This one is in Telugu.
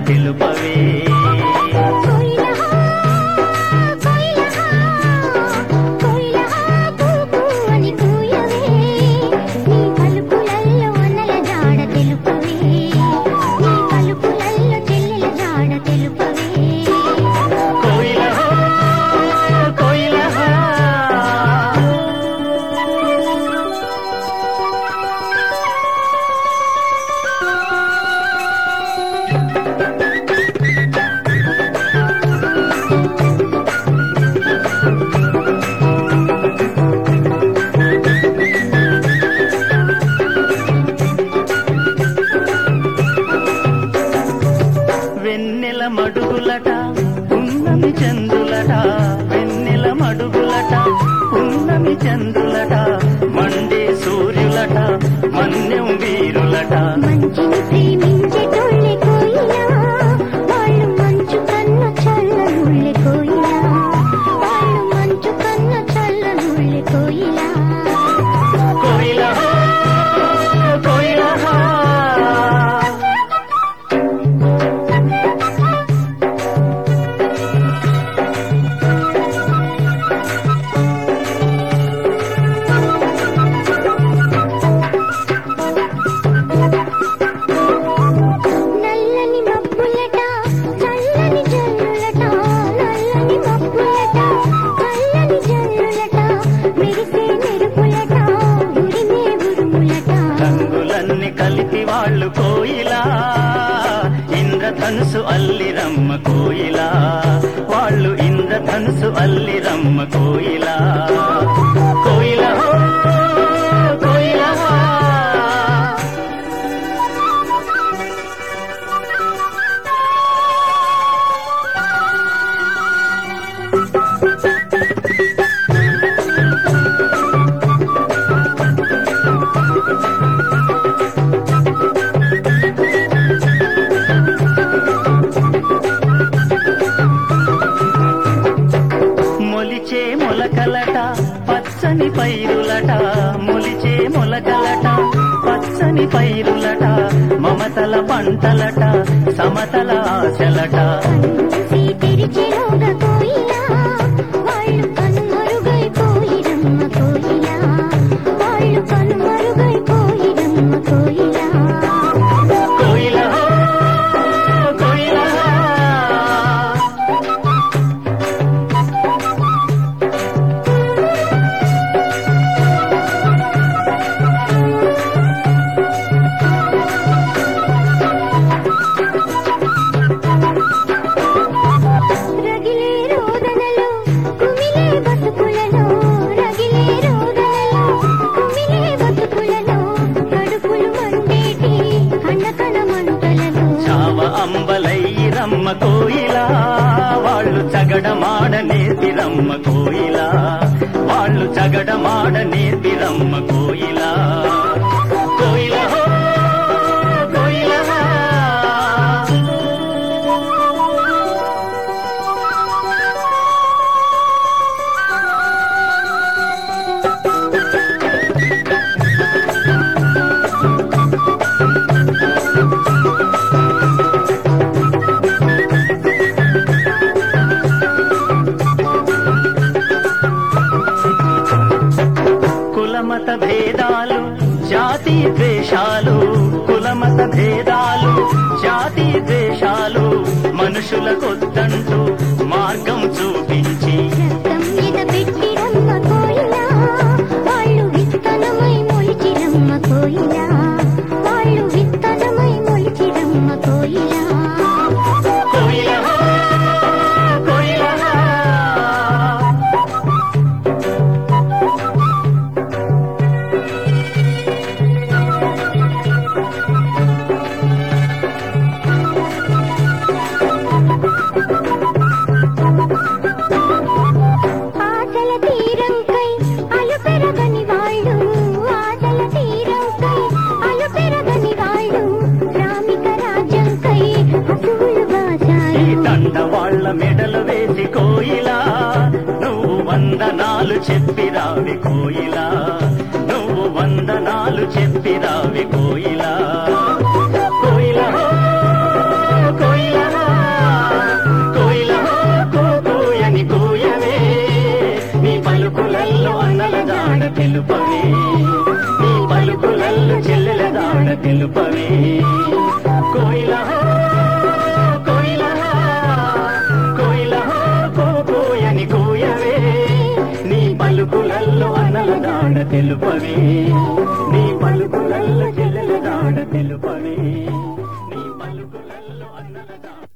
తెలుపవే కోయిలహా కోయిలహా కోయిలహా కూకు అని కూయవే నీ పలుకులల్లో అన్నల జాడ తెలుపవే నీ పలుకులల్లో చెల్లెల జాడ తెలుపవే కోయిలహో కోయిలహా వెన్నెల మడుగులట ఉన్నమి చందులట వెన్నెల మడుగులట ఉన్నమి చందులట మండే సూర్యులట మన్యం వీరులట మంచిని ప్రేమించేటోళ్ళే కోయిలా వాళ్ళు మంచు కన్న చల్లనుళ్ళే కోయిలా వాళ్ళు మంచు కన్న చల్లనుళ్ళే కోయిలా కోయిలహో కోయిలహా నల్లని మబ్బులట చల్లని జల్లులట నల్లని మబ్బులట చల్లని జల్లులట మెరిసే మెరుపులట ఉరిమే ఉరుములట రంగులన్నీ కలిపి వాళ్ళు కోయిలా ఇంద్రధనుసు అల్లిరమ్మ కోయిలా వాళ్ళు ఇంద్రధనుసు అల్లిరమ్మ కోయిలా కోయిలా కోయిలా మొలిచే మొలకలట పచ్చని పైరులట మొలిచే మొలకలట పచ్చని పైరులట మమతల పంటలట సమతల ఆశలట కన్నుసి తెరిచెలోగా కోయిలా వాళ్ళు కనుమరుగైపోయిరమ్మ కోయిలా వాళ్ళు కనుమరుగైపోయిరమ్మ కోయిలా కోయిలా కోయిలా రగిలే రోదనలో కుమిలే బతుకులలో రగిలే రోదనలో కుమిలే బతుకులలో కడుపులు మండేటి కనకన మంటలలో చావ అంబలైరమ్మ కోయిలా వాళ్ళు చగడమాడ నేర్పిరమ్మ కోయిలా వాళ్ళు చగడమాడ నేర్పిరమ్మ కోయిలా కోయిలా కోయిలా కులమత భేదాలు జాతి ద్వేషాలు కులమత భేదాలు జాతి ద్వేషాలు మనుషులకొద్దంటూ మార్గం చూపించి రక్తం ఎద పెట్టిరమ్మ కోయిలా వాళ్ళు విత్తనమై మొలిచిరమ్మ కోయిలా వాళ్ళు విత్తనమై మొలిచిరమ్మ కోయిలా కోయిలా కోయిలా ఆశల తీరంకై అలు పెరగని వాళ్ళు ఆశల తీరంకై అలు పెరగని వాళ్ళు శ్రామిక రాజ్యంకై హసువులు ఈ బాసారు దండ వాళ్ళ మెడలు వేసి కోయిలా నువ్వు వందనాలు చెప్పిరావి కోయిలా నువ్వు వందనాలు చెప్పిరావి కోయిలా కోయిలా కోయిలా తెలుపవే నీ పలుకులల్లు చెల్లెల దాడ తెలుపవే కోయిల హో, కోయిల హో, కోయిల హో, కో కోయని కోయవే నీ పలుకులల్లో అనల దాడ తెలుపవే నీ పలుకులల్లో చెల్లెల దాడ తెలుపవే